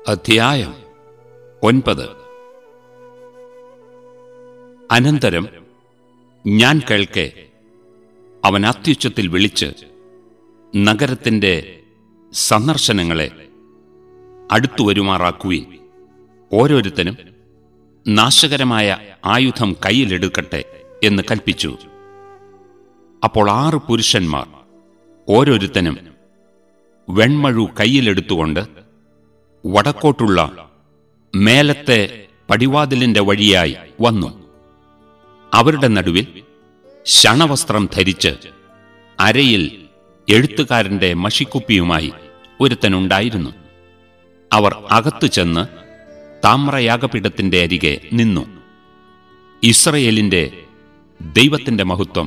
അധ്യായം ഒൻപത് അനന്തരം ഞാൻ കേൾക്കെ അവൻ അത്യുച്ചത്തിൽ വിളിച്ച് നഗരത്തിന്റെ സന്ദർശനങ്ങളെ അടുത്തു വരുമാറാക്കുവിൻ ഓരോരുത്തനും നാശകരമായ ആയുധം കയ്യിലെടുക്കട്ടെ എന്ന് കൽപ്പിച്ചു അപ്പോൾ ആറ് പുരുഷന്മാർ ഓരോരുത്തനും വെൺമഴു കയ്യിലെടുത്തുകൊണ്ട് വടക്കോട്ടുള്ള മേലത്തെ പടിവാതിലിന്റെ വഴിയായി വന്നു അവരുടെ നടുവിൽ ശണവസ്ത്രം ധരിച്ച് അരയിൽ എഴുത്തുകാരന്റെ മഷിക്കുപ്പിയുമായി ഒരുത്തനുണ്ടായിരുന്നു അവർ അകത്തു ചെന്ന് താമ്രയാഗപീഠത്തിന്റെ അരികെ നിന്നു ഇസ്രയേലിന്റെ ദൈവത്തിന്റെ മഹത്വം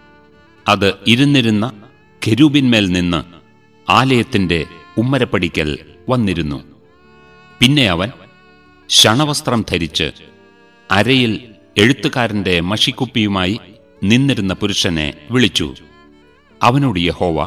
അത് ഇരുന്നിരുന്ന കെരൂബിന്മേൽ നിന്ന് ആലയത്തിന്റെ ഉമ്മരപ്പടിക്കൽ വന്നിരുന്നു പിന്നെ അവൻ ശണവസ്ത്രം ധരിച്ച് അരയിൽ എഴുത്തുകാരന്റെ മഷിക്കുപ്പിയുമായി നിന്നിരുന്ന പുരുഷനെ വിളിച്ചു അവനോട് യഹോവ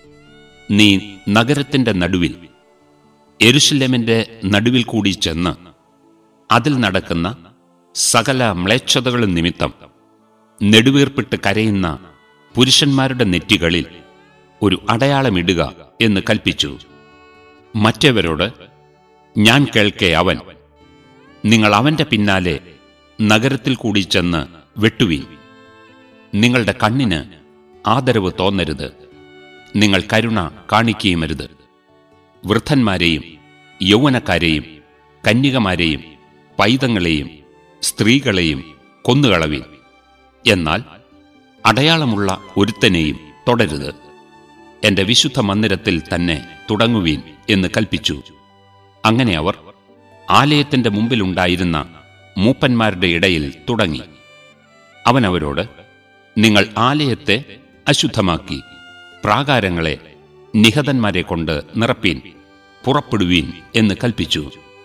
നീ നഗരത്തിന്റെ നടുവിൽ എരുഷലേമിന്റെ നടുവിൽ കൂടി ചെന്ന് അതിൽ നടക്കുന്ന സകല മ്ലേച്ഛതകളും നിമിത്തം നെടുവീർപ്പിട്ട് കരയുന്ന പുരുഷന്മാരുടെ നെറ്റികളിൽ ഒരു അടയാളമിടുക എന്ന് കൽപ്പിച്ചു മറ്റവരോട് ഞാൻ കേൾക്കെ അവൻ നിങ്ങൾ അവന്റെ പിന്നാലെ നഗരത്തിൽ കൂടി ചെന്ന് വെട്ടുവീൻ നിങ്ങളുടെ കണ്ണിന് ആദരവ് തോന്നരുത് നിങ്ങൾ കരുണ കാണിക്കുകയുമരുത് വൃദ്ധന്മാരെയും യൗവനക്കാരെയും കന്യകമാരെയും പൈതങ്ങളെയും സ്ത്രീകളെയും കൊന്നുകളവീൻ എന്നാൽ അടയാളമുള്ള ഒരുത്തനെയും തുടരുത് എന്റെ വിശുദ്ധ മന്ദിരത്തിൽ തന്നെ തുടങ്ങുവീൻ എന്ന് കൽപ്പിച്ചു അങ്ങനെ അവർ ആലയത്തിന്റെ മുമ്പിലുണ്ടായിരുന്ന മൂപ്പന്മാരുടെ ഇടയിൽ തുടങ്ങി അവൻ അവരോട് നിങ്ങൾ ആലയത്തെ അശുദ്ധമാക്കി പ്രാകാരങ്ങളെ നിഹതന്മാരെ കൊണ്ട് നിറപ്പീൻ പുറപ്പെടുവീൻ എന്ന് കൽപ്പിച്ചു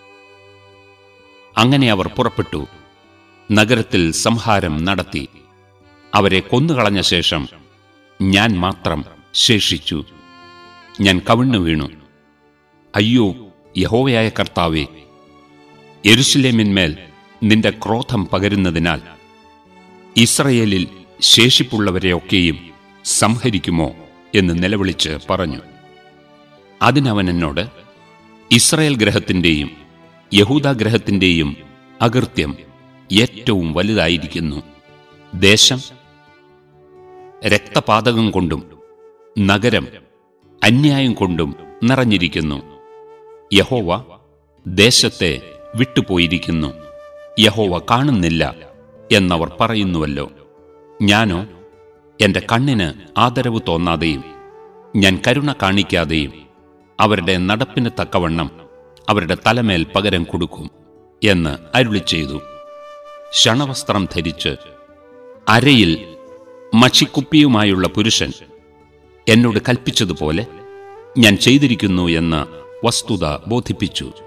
അങ്ങനെ അവർ പുറപ്പെട്ടു നഗരത്തിൽ സംഹാരം നടത്തി അവരെ കൊന്നുകളഞ്ഞ ശേഷം ഞാൻ മാത്രം ശേഷിച്ചു ഞാൻ കവിണ്ണു വീണു അയ്യോ യഹോവയായ കർത്താവേ യെരുശലേമിന്മേൽ നിന്റെ ക്രോധം പകരുന്നതിനാൽ ഇസ്രയേലിൽ ശേഷിപ്പുള്ളവരെയൊക്കെയും സംഹരിക്കുമോ എന്ന് നിലവിളിച്ച് പറഞ്ഞു അതിനവൻ എന്നോട് ഇസ്രയേൽ ഗ്രഹത്തിന്റെയും യഹൂദാഗ്രഹത്തിന്റെയും അകൃത്യം ഏറ്റവും വലുതായിരിക്കുന്നു ദേശം രക്തപാതകം കൊണ്ടും നഗരം അന്യായം കൊണ്ടും നിറഞ്ഞിരിക്കുന്നു യഹോവ ദേശത്തെ വിട്ടുപോയിരിക്കുന്നു യഹോവ കാണുന്നില്ല എന്നവർ പറയുന്നുവല്ലോ ഞാനോ എന്റെ കണ്ണിന് ആദരവ് തോന്നാതെയും ഞാൻ കരുണ കാണിക്കാതെയും അവരുടെ നടപ്പിന് തക്കവണ്ണം അവരുടെ തലമേൽ പകരം കൊടുക്കും എന്ന് അരുളി ചെയ്തു ശണവസ്ത്രം ധരിച്ച് അരയിൽ മഷിക്കുപ്പിയുമായുള്ള പുരുഷൻ എന്നോട് കൽപ്പിച്ചതുപോലെ ഞാൻ ചെയ്തിരിക്കുന്നു എന്ന് വസ്തുത ബോധിപ്പിച്ചു